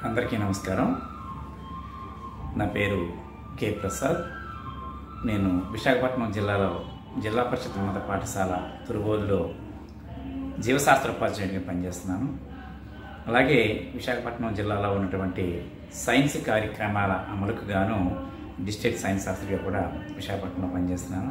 అందరికీ నమస్కారం నా పేరు కె ప్రసాద్ నేను విశాఖపట్నం జిల్లాలో జిల్లా పరిషత్ ఉన్నత పాఠశాల తురుగోలులో జీవశాస్త్ర ఉపాధ్యాయుడిగా పనిచేస్తున్నాను అలాగే విశాఖపట్నం జిల్లాలో ఉన్నటువంటి సైన్స్ కార్యక్రమాల అమలుకు గాను డిస్ట్రిక్ట్ సైన్స్ శాస్త్రిగా కూడా విశాఖపట్నంలో పనిచేస్తున్నాను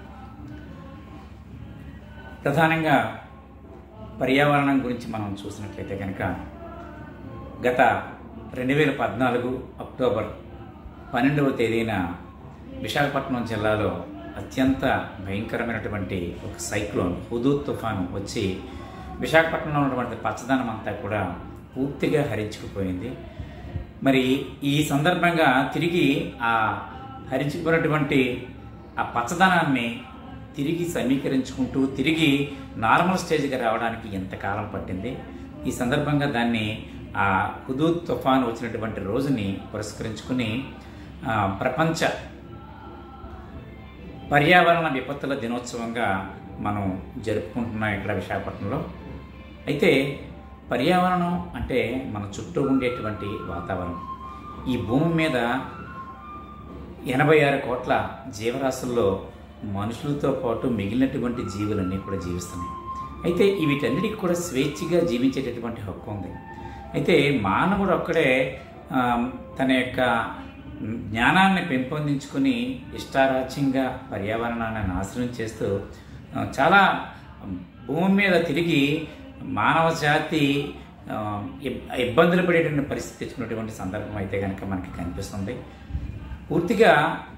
ప్రధానంగా పర్యావరణం గురించి మనం చూసినట్లయితే కనుక గత రెండు వేల పద్నాలుగు అక్టోబర్ పన్నెండవ తేదీన విశాఖపట్నం జిల్లాలో అత్యంత భయంకరమైనటువంటి ఒక సైక్లోన్ హుదూద్ తుఫాను వచ్చి విశాఖపట్నంలో ఉన్నటువంటి పచ్చదనం అంతా కూడా పూర్తిగా హరించుకుపోయింది మరి ఈ సందర్భంగా తిరిగి ఆ హరించుకున్నటువంటి ఆ పచ్చదనాన్ని తిరిగి సమీకరించుకుంటూ తిరిగి నార్మల్ స్టేజ్కి రావడానికి ఎంతకాలం పట్టింది ఈ సందర్భంగా దాన్ని ఆ హుదూద్ తుఫాన్ వచ్చినటువంటి రోజుని పురస్కరించుకుని ఆ, ప్రపంచ పర్యావరణ విపత్తుల దినోత్సవంగా మనం జరుపుకుంటున్నాం ఇక్కడ విశాఖపట్నంలో అయితే పర్యావరణం అంటే మన చుట్టూ ఉండేటువంటి వాతావరణం ఈ భూమి మీద ఎనభై ఆరు కోట్ల జీవరాశుల్లో మనుషులతో పాటు మిగిలినటువంటి జీవులన్నీ కూడా జీవిస్తున్నాయి అయితే ఈ వీటన్నిటికి కూడా స్వేచ్ఛగా జీవించేటటువంటి హక్కు ఉంది అయితే మానవుడు ఒక్కడే ఆ, తన యొక్క జ్ఞానాన్ని పెంపొందించుకుని ఇష్టారాజ్యంగా పర్యావరణాన్ని నాశనం చేస్తూ ఆ, చాలా భూమి మీద తిరిగి మానవ జాతి ఆ, ఇబ్- ఇబ్బందులు పడేటువంటి పరిస్థితి తెచ్చుకున్నటువంటి సందర్భం అయితే కనుక మనకి కనిపిస్తుంది పూర్తిగా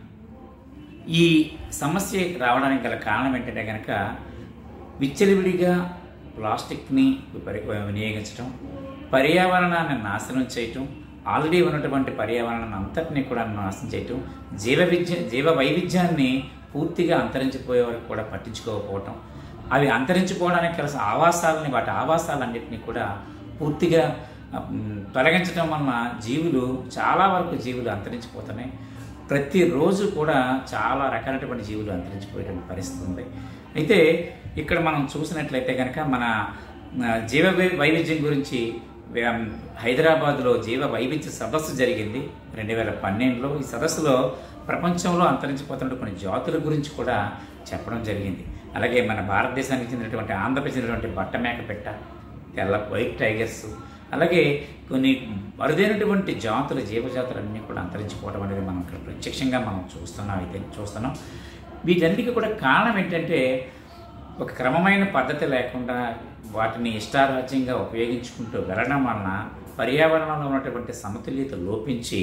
ఈ సమస్య రావడానికి గల కారణం ఏంటంటే కనుక విచ్చలవిడిగా ప్లాస్టిక్ని విపరి వినియోగించడం పర్యావరణాన్ని నాశనం చేయటం ఆల్రెడీ ఉన్నటువంటి పర్యావరణాన్ని అంతటినీ కూడా నాశనం చేయటం జీవ విద్య జీవ వైవిధ్యాన్ని పూర్తిగా అంతరించిపోయే వరకు కూడా పట్టించుకోకపోవటం అవి అంతరించిపోవడానికి కలిసిన ఆవాసాలని వాటి ఆవాసాలన్నింటినీ కూడా పూర్తిగా ఉమ్, తొలగించడం వలన జీవులు చాలా వరకు జీవులు అంతరించిపోతున్నాయి ప్రతిరోజు కూడా చాలా రకాలైనటువంటి జీవులు అంతరించిపోయేటువంటి పరిస్థితి ఉంది అయితే ఇక్కడ మనం చూసినట్లయితే కనుక మన ఆ, జీవ వై- వైవిధ్యం గురించి వ్య- హైదరాబాద్లో జీవ వైవిధ్య సదస్సు జరిగింది రెండు వేల పన్నెండులో ఈ సదస్సులో ప్రపంచంలో అంతరించిపోతున్న కొన్ని జాతుల గురించి కూడా చెప్పడం జరిగింది అలాగే మన భారతదేశానికి చెందినటువంటి ఆంధ్రప్రదేశ్ చెందినటువంటి బట్టమేక పెట్ట తెల్ల వైట్ టైగర్స్ అలాగే కొన్ని అరుదైనటువంటి జాతుల జీవజాతులు అన్నీ కూడా అంతరించిపోవడం అనేది మనం ఇక్కడ ప్రత్యక్షంగా మనం చూస్తున్నాం అయితే చూస్తున్నాం వీటన్నిటికీ కూడా కారణం ఏంటంటే ఒక క్రమమైన పద్ధతి లేకుండా వాటిని ఇష్టారాజ్యంగా ఉపయోగించుకుంటూ వెళ్ళడం వలన పర్యావరణంలో ఉన్నటువంటి సమతుల్యత లోపించి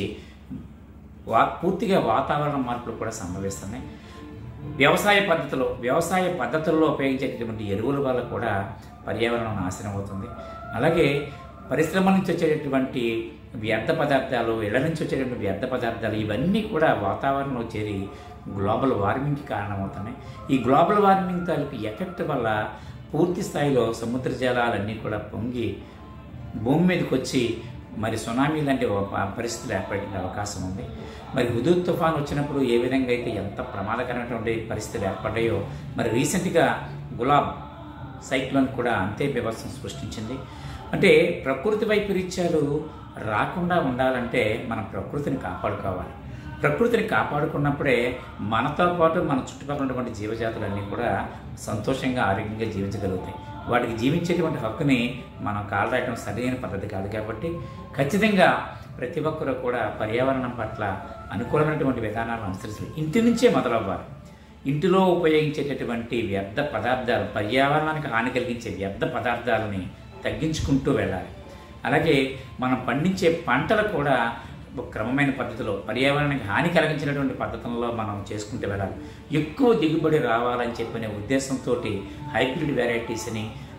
వా పూర్తిగా వాతావరణ మార్పులు కూడా సంభవిస్తున్నాయి వ్యవసాయ పద్ధతిలో వ్యవసాయ పద్ధతుల్లో ఉపయోగించేటటువంటి ఎరువుల వల్ల కూడా పర్యావరణం నాశనం అవుతుంది అలాగే పరిశ్రమల నుంచి వచ్చేటటువంటి వ్యర్థ పదార్థాలు ఇళ్ల నుంచి వచ్చేటటువంటి వ్యర్థ పదార్థాలు ఇవన్నీ కూడా వాతావరణంలో చేరి గ్లోబల్ వార్మింగ్కి కారణమవుతున్నాయి ఈ గ్లోబల్ వార్మింగ్ తాలూకు ఎఫెక్ట్ వల్ల పూర్తి స్థాయిలో సముద్ర జలాలన్నీ కూడా పొంగి భూమి మీదకి వచ్చి మరి సునామీ లాంటి ఒక ప- పరిస్థితులు ఏర్పడే అవకాశం ఉంది మరి హుదూద్ తుఫాన్ వచ్చినప్పుడు ఏ విధంగా అయితే ఎంత ప్రమాదకరమైనటువంటి పరిస్థితులు ఏర్పడ్డాయో మరి రీసెంట్గా గులాబ్ సైక్లోన్ కూడా అంతే వ్యవస్థను సృష్టించింది అంటే ప్రకృతి వైపరీత్యాలు రాకుండా ఉండాలంటే మనం ప్రకృతిని కాపాడుకోవాలి ప్రకృతిని కాపాడుకున్నప్పుడే మనతో పాటు మన చుట్టుపక్కల ఉన్నటువంటి జీవజాతులన్నీ కూడా సంతోషంగా ఆరోగ్యంగా జీవించగలుగుతాయి వాటికి జీవించేటువంటి హక్కుని మనం కాలరాయడం సరైన పద్ధతి కాదు కాబట్టి ఖచ్చితంగా ప్రతి ఒక్కరూ కూడా పర్యావరణం పట్ల అనుకూలమైనటువంటి విధానాలను అనుసరిస్తారు ఇంటి నుంచే మొదలవ్వాలి ఇంటిలో ఉపయోగించేటటువంటి వ్యర్థ పదార్థాలు పర్యావరణానికి హాని కలిగించే వ్యర్థ పదార్థాలని తగ్గించుకుంటూ వెళ్ళాలి అలాగే మనం పండించే పంటలు కూడా ఒక క్రమమైన పద్ధతిలో పర్యావరణానికి హాని కలిగించినటువంటి పద్ధతుల్లో మనం చేసుకుంటూ వెళ్ళాలి ఎక్కువ దిగుబడి రావాలని చెప్పిన ఉద్దేశంతో హైబ్రిడ్ వెరైటీస్ని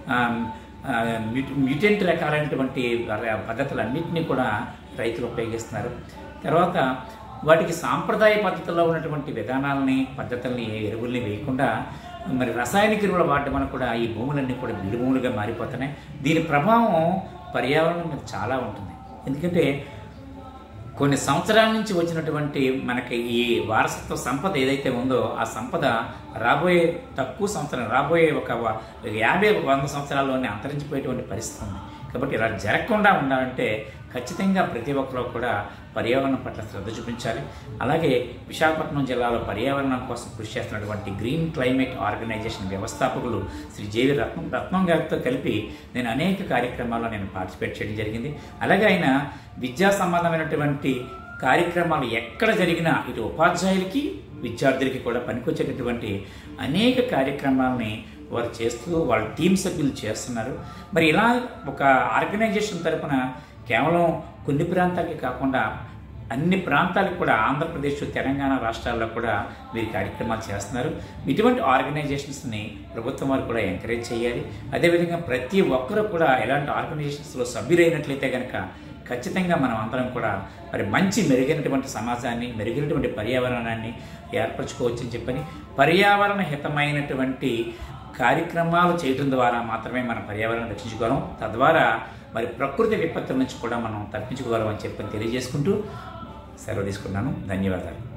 మ్యూటెంట్ రకాలైనటువంటి పద్ధతులన్నింటినీ కూడా రైతులు ఉపయోగిస్తున్నారు తర్వాత వాటికి సాంప్రదాయ పద్ధతిలో ఉన్నటువంటి విధానాలని పద్ధతుల్ని ఎరువుల్ని వేయకుండా మరి రసాయనిక ఎరువుల వాడడం వల్ల కూడా ఈ భూములన్నీ కూడా బీడు భూములుగా మారిపోతున్నాయి దీని ప్రభావం పర్యావరణం మీద చాలా ఉంటుంది ఎందుకంటే కొన్ని సంవత్సరాల నుంచి వచ్చినటువంటి మనకి ఈ వారసత్వ సంపద ఏదైతే ఉందో ఆ సంపద రాబోయే తక్కువ సంవత్సరం రాబోయే ఒక వ- యాభై వంద సంవత్సరాల్లోనే అంతరించిపోయేటువంటి పరిస్థితి ఉంది కాబట్టి ఇలా జరగకుండా ఉండాలంటే ఖచ్చితంగా ప్రతి ఒక్కరూ కూడా పర్యావరణం పట్ల శ్రద్ధ చూపించాలి అలాగే విశాఖపట్నం జిల్లాలో పర్యావరణం కోసం కృషి చేస్తున్నటువంటి గ్రీన్ క్లైమేట్ ఆర్గనైజేషన్ వ్యవస్థాపకులు శ్రీ జేవి రత్నం రత్నం గారితో కలిపి నేను అనేక కార్యక్రమాల్లో నేను పార్టిసిపేట్ చేయడం జరిగింది అలాగే ఆయన విద్యా సంబంధమైనటువంటి కార్యక్రమాలు ఎక్కడ జరిగినా ఇటు ఉపాధ్యాయులకి విద్యార్థులకి కూడా పనికొచ్చేటటువంటి అనేక కార్యక్రమాలని వారు చేస్తూ వాళ్ళ టీం సభ్యులు చేస్తున్నారు మరి ఇలా ఒక ఆర్గనైజేషన్ తరపున కేవలం కొన్ని ప్రాంతాలకి కాకుండా అన్ని ప్రాంతాలకు కూడా ఆంధ్రప్రదేశ్ తెలంగాణ రాష్ట్రాల్లో కూడా వీరి కార్యక్రమాలు చేస్తున్నారు ఇటువంటి ఆర్గనైజేషన్స్ని ప్రభుత్వం వారు కూడా ఎంకరేజ్ చేయాలి అదేవిధంగా ప్రతి ఒక్కరూ కూడా ఎలాంటి ఆర్గనైజేషన్స్లో సభ్యులైనట్లయితే కనుక ఖచ్చితంగా మనం అందరం కూడా మరి మంచి మెరుగైనటువంటి సమాజాన్ని మెరుగైనటువంటి పర్యావరణాన్ని ఏర్పరచుకోవచ్చని చెప్పని పర్యావరణ హితమైనటువంటి కార్యక్రమాలు చేయడం ద్వారా మాత్రమే మన పర్యావరణం రక్షించుకోగలం తద్వారా మరి ప్రకృతి విపత్తుల నుంచి కూడా మనం తప్పించుకోగలం అని చెప్పని తెలియజేసుకుంటూ సెలవు తీసుకున్నాను ధన్యవాదాలు